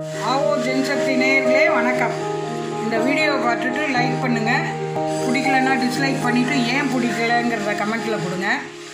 ஆவோ ஜென்சக்தி நேயர்களே வணக்கம் இந்த வீடியோவை பார்த்துட்டு லைக் பண்ணுங்கள் பிடிக்கலன்னா டிஸ்லைக் பண்ணிவிட்டு ஏன் பிடிக்கலங்கிறத கமெண்ட்டில் கொடுங்க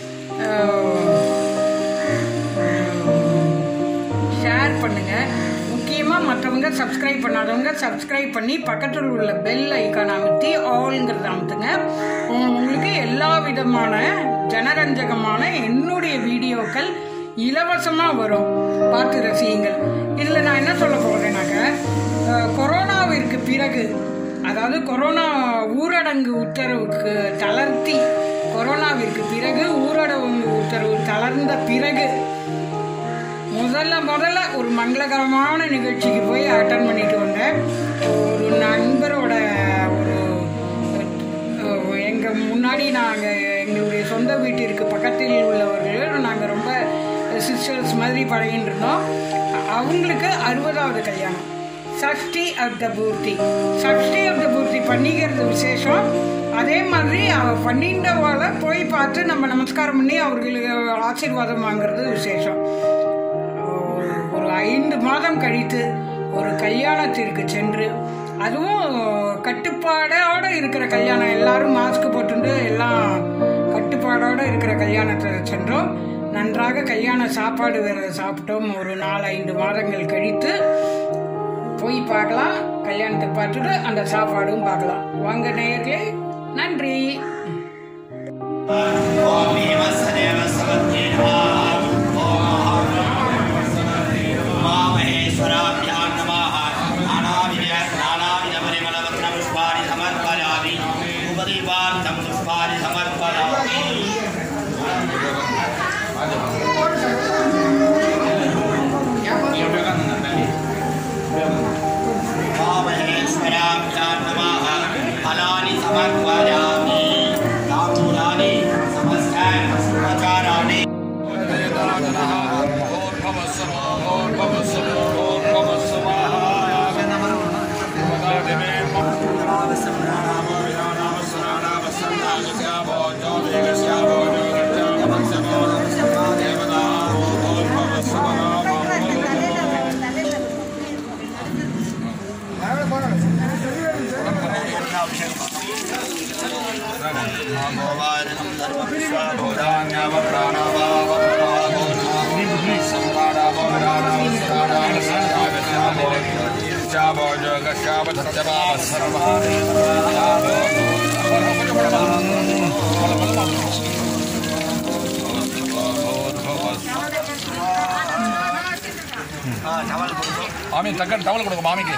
ஷேர் பண்ணுங்கள் முக்கியமாக மற்றவங்க சப்ஸ்கிரைப் பண்ணாதவங்க சப்ஸ்கிரைப் பண்ணி பக்கத்தில் உள்ள பெல் ஐக்கான் அமைத்தி ஆல்ங்கிறத அமுத்துங்க உங்க- உங்களுக்கு எல்லா விதமான ஜனரஞ்சகமான என்னுடைய வீடியோக்கள் இலவசமாக வரும் பார்த்து ரசியுங்கள் இதில் நான் என்ன சொல்ல போகிறேன்னாக்க அஹ், கொரோனாவிற்கு பிறகு அதாவது கொரோனா ஊரடங்கு உத்தரவுக்கு தளர்த்தி கொரோனாவிற்கு பிறகு ஊரடங்கு உத்தரவு தளர்ந்த பிறகு முதல்ல முதல்ல ஒரு மங்களகரமான நிகழ்ச்சிக்கு போய் அட்டன் பண்ணிட்டு வந்தேன் ஒரு நண்பரோட ஒரு அஹ், எங்க முன்னாடி நாங்கள் எங்களுடைய சொந்த வீட்டிற்கு பக்கத்தில் உள்ளவர்கள் நாங்கள் ரொம்ப சிஸ்டர்ஸ் மாதிரி பழகிட்டு இருந்தோம் அ- அவங்களுக்கு அறுபதாவது கல்யாணம் சஷ்டி ஆஃப் த பூர்த்தி சஷ்டி ஆஃப் த பூர்த்தி பண்ணிக்கிறது விசேஷம் அதே மாதிரி அவ பண்ணிட்டவால போய் பார்த்து நம்ம நமஸ்காரம் பண்ணி அவர்களுக்கு ஆசீர்வாதம் வாங்குறது விசேஷம் ஒரு- ஒரு ஐந்து மாதம் கழித்து ஒரு கல்யாணத்திற்கு சென்று அதுவும் கட்டுப்பாடோட இருக்கிற கல்யாணம் எல்லாரும் மாஸ்க் போட்டுட்டு எல்லாம் கட்டுப்பாடோட இருக்கிற கல்யாணத்தை சென்றோம் நன்றாக கல்யாண சாப்பாடு வேற சாப்பிட்டோம் ஒரு நாலு ஐந்து மாதங்கள் கழித்து போய் பார்க்கலாம் கல்யாணத்தை பார்த்துட்டு அந்த சாப்பாடும் பார்க்கலாம் வாங்க நேயர்களே நன்றி फलानि समर्पयामि ताम्बूलानि समस्तानि प्रचाराणि மாமி டக்குன்னு டவல் கொடுங்க மாமிக்கு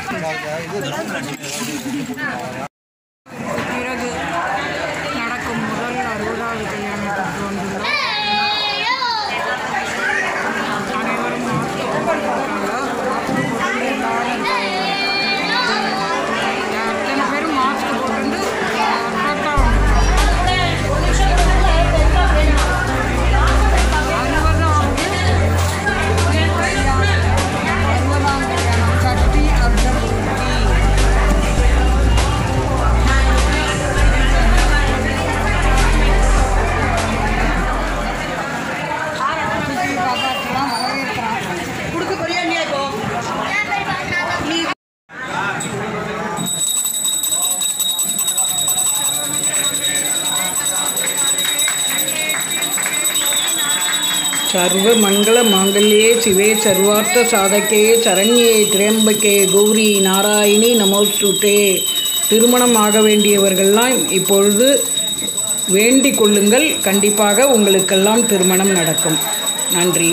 பிறகு நடக்கும் முதல் அறுபதாவது கல்யாணத்திற்கு வந்துள்ளோம் அனைவரும் மாஸ்க் போட்டிருக்காங்க. மாஸ்க் போட்டு எல்லாரும் இருக்காங்க. அத்தனை பேரும் மாஸ்க் போட்டு கரெக்டாக அறுபதாவது அறுபதாம் கல்யாணம் சஷ்டி அர்த்தபூர்த்தி சுற்றி காப்பாற்றலாம் வரவேற்கிறான் கொடுக்க போறியா நீ இப்போ நீ சர்வ மங்கள மாங்கல்யே சிவே சர்வார்த்த சாதகே சரண்யே திரியம்பகே கௌரி நாராயணி நமோஸ்துதே திருமணம் ஆக வேண்டியவர்கள்லாம் இப்பொழுது வேண்டிக் கொள்ளுங்கள் கண்டிப்பாக உங்களுக்கெல்லாம் திருமணம் நடக்கும் நன்றி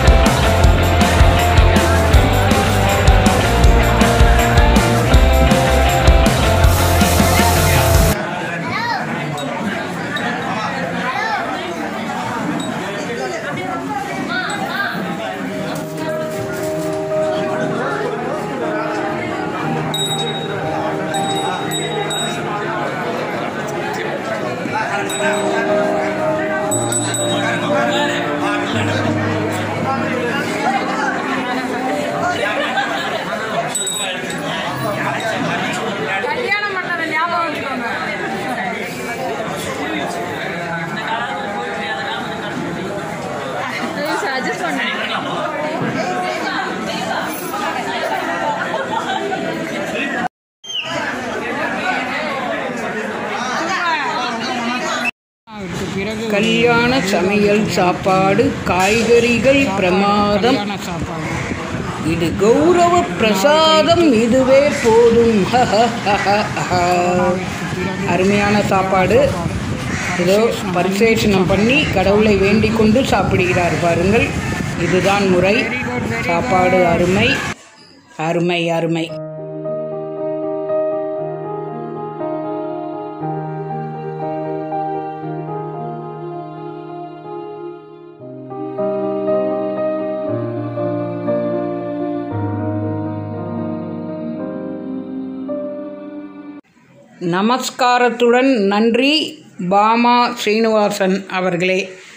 ॐ கல்யாணம் பண்ணதை ஞாபகம் வச்சுக்கோங்க அட்ஜஸ்ட் பண்ணேன் கல்யாண சமையல் சாப்பாடு காய்கறிகள் பிரமாதம் கல்யாண சாப்பாடு இது கௌரவ பிரசாதம் இதுவே போதும் அருமையான சாப்பாடு ஏதோ பரிசேஷனம் பண்ணி கடவுளை வேண்டிக் கொண்டு சாப்பிடுகிறார் பாருங்கள் இதுதான் முறை சாப்பாடு அருமை அருமை அருமை நமஸ்காரத்துடன் நன்றி பாமா ஸ்ரீனிவாசன் அவர்களே